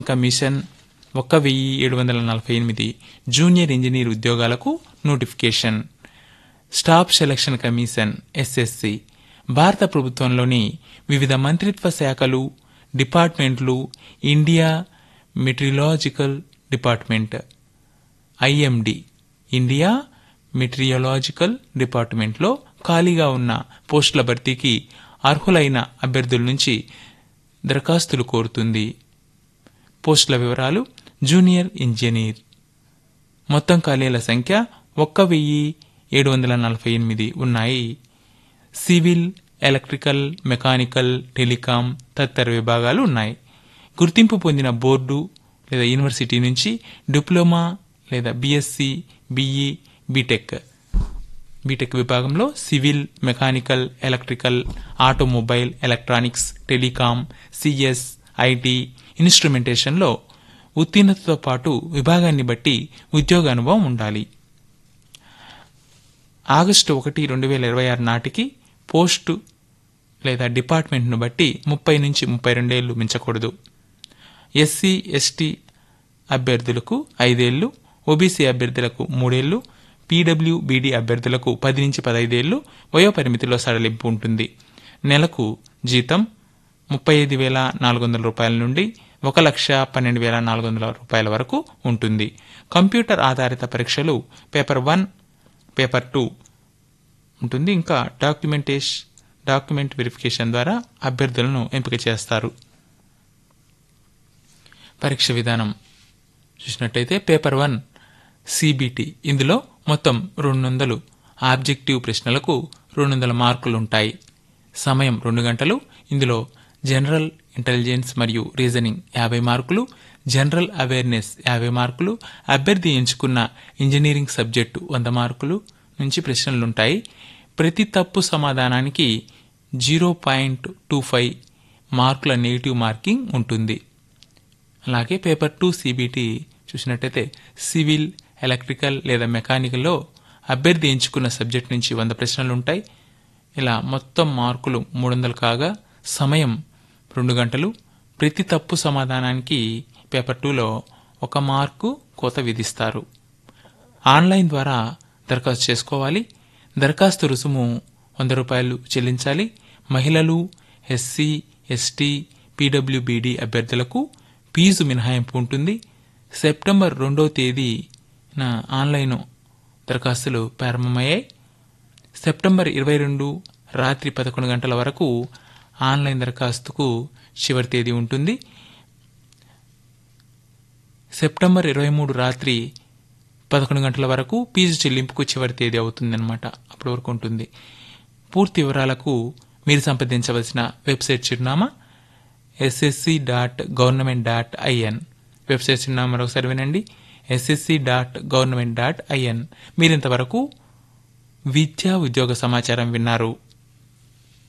commission ఒక్క వెయ్యి ఏడు వందల నలభై ఎనిమిది జూనియర్ ఇంజనీర్ ఉద్యోగాలకు notification staff selection commission SSC భారత ప్రభుత్వంలోని వివిధ మంత్రిత్వ శాఖలు డిపార్ట్మెంట్లు India meteorological department IMD India meteorological డిపార్ట్మెంట్లో ఖాళీగా ఉన్న పోస్టుల భర్తీకి అర్హులైన అభ్యర్థుల నుంచి దరఖాస్తులు కోరుతుంది పోస్టుల వివరాలు జూనియర్ ఇంజనీర్ మొత్తం ఖాళీల సంఖ్య ఒక్క వెయ్యి ఏడు వందల నలభై ఎనిమిది ఉన్నాయి సివిల్ ఎలక్ట్రికల్ మెకానికల్ టెలికాం తదితర విభాగాలు ఉన్నాయి గుర్తింపు పొందిన బోర్డు లేదా యూనివర్సిటీ నుంచి డిప్లొమా లేదా బీఎస్సీ బీఈ బీటెక్ బీటెక్ విభాగంలో civil mechanical electrical automobile electronics telecom CS IT ఇన్స్ట్రుమెంటేషన్లో ఉత్తీర్ణతతో పాటు విభాగాన్ని బట్టి ఉద్యోగ అనుభవం ఉండాలి ఆగస్టు ఒకటి రెండు వేల ఇరవై ఆరు నాటికి పోస్టు లేదా డిపార్ట్మెంట్ను బట్టి ముప్పై నుంచి ముప్పై రెండేళ్లు మించకూడదు ఎస్సీ ఎస్టీ అభ్యర్థులకు ఐదేళ్లు ఓబీసీ అభ్యర్థులకు మూడేళ్లు పీడబ్ల్యూబీడీ అభ్యర్థులకు పది నుంచి పదైదేళ్లు వయోపరిమితిలో సడలింపు ఉంటుంది నెలకు జీతం ముప్పై ఐదు వేల నాలుగు వందల రూపాయల నుండి ఒక లక్ష పన్నెండు వేల నాలుగు వందల రూపాయల వరకు ఉంటుంది కంప్యూటర్ ఆధారిత పరీక్షలు పేపర్ వన్ పేపర్ టూ ఉంటుంది ఇంకా డాక్యుమెంటేష్ డాక్యుమెంట్ వెరిఫికేషన్ ద్వారా అభ్యర్థులను ఎంపిక చేస్తారు పరీక్ష విధానం చూసినట్టయితే పేపర్ వన్ సిబిటి ఇందులో మొత్తం రెండు వందలు ఆబ్జెక్టివ్ ప్రశ్నలకు రెండు వందల మార్కులు ఉంటాయి సమయం రెండు గంటలు ఇందులో జనరల్ ఇంటెలిజెన్స్ మరియు రీజనింగ్ యాభై మార్కులు జనరల్ అవేర్నెస్ యాభై మార్కులు అభ్యర్థి ఎంచుకున్న ఇంజనీరింగ్ సబ్జెక్టు వంద మార్కులు నుంచి ప్రశ్నలుంటాయి ప్రతి తప్పు సమాధానానికి జీరో పాయింట్ టూ ఫైవ్ మార్కుల నెగిటివ్ మార్కింగ్ ఉంటుంది అలాగే పేపర్ టూ సిబిటి చూసినట్టయితే సివిల్ ఎలక్ట్రికల్ లేదా మెకానికల్లో అభ్యర్థి ఎంచుకున్న సబ్జెక్ట్ నుంచి వంద ప్రశ్నలు ఉంటాయి ఇలా మొత్తం మార్కులు మూడు వందలు కాగా సమయం రెండు గంటలు ప్రతి తప్పు సమాధానానికి పేపర్ టూలో ఒక మార్కు కోత విధిస్తారు ఆన్లైన్ ద్వారా దరఖాస్తు చేసుకోవాలి దరఖాస్తు రుసుము వంద రూపాయలు చెల్లించాలి మహిళలు ఎస్సీ ఎస్టీ పీడబ్ల్యూబీడీ అభ్యర్థులకు ఫీజు మినహాయింపు ఉంటుంది సెప్టెంబర్ రెండవ తేదీన ఆన్లైన్ దరఖాస్తులు ప్రారంభమయ్యాయి సెప్టెంబర్ ఇరవై రెండు రాత్రి పదకొండు గంటల వరకు ఆన్లైన్ దరఖాస్తుకు చివరి తేదీ ఉంటుంది సెప్టెంబర్ ఇరవై మూడు రాత్రి పదకొండు గంటల వరకు ఫీజు చెల్లింపుకు చివరి తేదీ అవుతుందన్నమాట అప్పటి వరకు ఉంటుంది పూర్తి వివరాలకు మీరు సంప్రదించవలసిన వెబ్సైట్ చిరునామా SSC dot government dot IN website చిరునామా మరొకసారి వినండి SSC dot government dot IN మీరింతవరకు విద్యా ఉద్యోగ సమాచారం విన్నారు